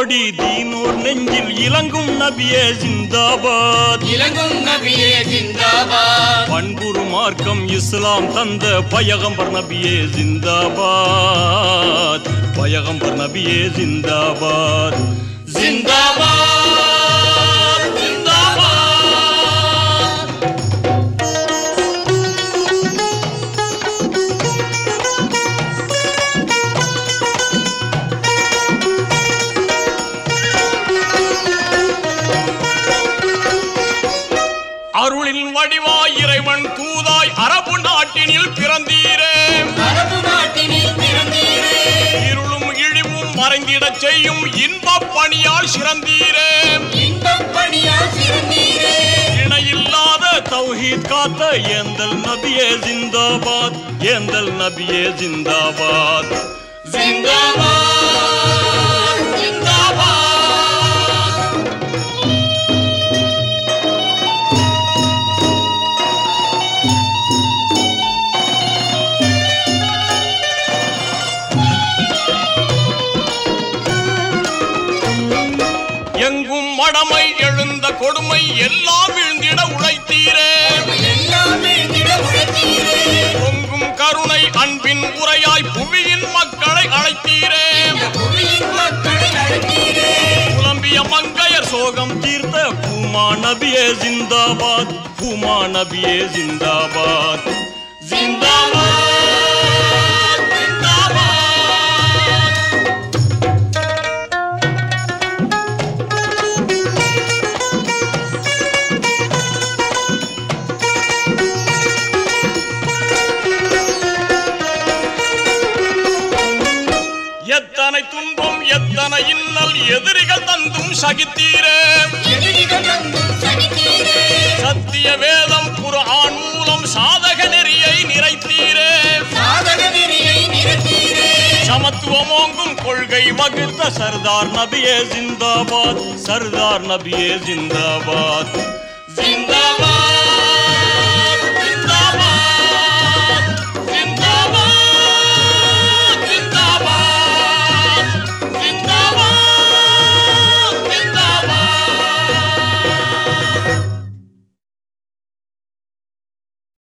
கொடி தீனூர் நெஞ்சில் இலங்கும் நபியே ஜிந்தாபாத் இலங்கும் நபியே ஜிந்தாபாத் பண்புரு மார்க்கம் இஸ்லாம் தந்த பயகம்பர் நபியே ஜிந்தாபாத் பயகம்பர் நபியே ஜிந்தாபாத் ஜிந்தாபாத் ஜிந்தாபாத் அருளின் வடிவாய் இறைவன் தூதாய் அரபு நாட்டினில் பிறந்தீரே அரபு நாட்டினில் பிறந்தீரே இருளும் இழிவும் மறைந்திடச் செய்யும் இன்பப் பணியால் சிறந்தீரே இன்பப் பணியால் சிறந்தீரே இணையில்லாத தௌஹீத் காத்த ஏந்தல் நபியே ஜிந்தாபாத் ஏந்தல் நபியே ஜிந்தாபாத் ஜிந்தாபாத் ஜிந்தாபாத் எங்கும் மடமை எழுந்த கொடுமை எல்லாம் வீழ்ந்திட உழைத்தீரே எல்லாம் வீழ்ந்திட உழைத்தீரே பொங்கும் கருணை அன்பின் உரையாய் புவியின் மக்களை அழைத்தீரே இந்த புவியின் மக்களை அழைத்தீரே புலம்பிய மங்கையர் சோகம் தீர்த்த பூமா நபியே ஜிந்தாபாத் பூமா நபியே ஜிந்தாபாத் ஜிந்தாபாத் ஜிந்தாபாத் எத்தனை துன்பம் எத்தனை இன்னல் எதிரிகள் தந்தும் சகித்தீரே எதிரிகள் வந்தும் சகித்தீரே சத்திய வேதம் குர்ஆன் மூலம் சாதக நெறியை நிறைத்தீரே சாதக நெறியை நிறுத்தீரே சமத்துவமோங்கும் கொள்கை வகுத்த சர்தார் நபியே ஜிந்தாபாத் சர்தார் நபியே ஜிந்தாபாத்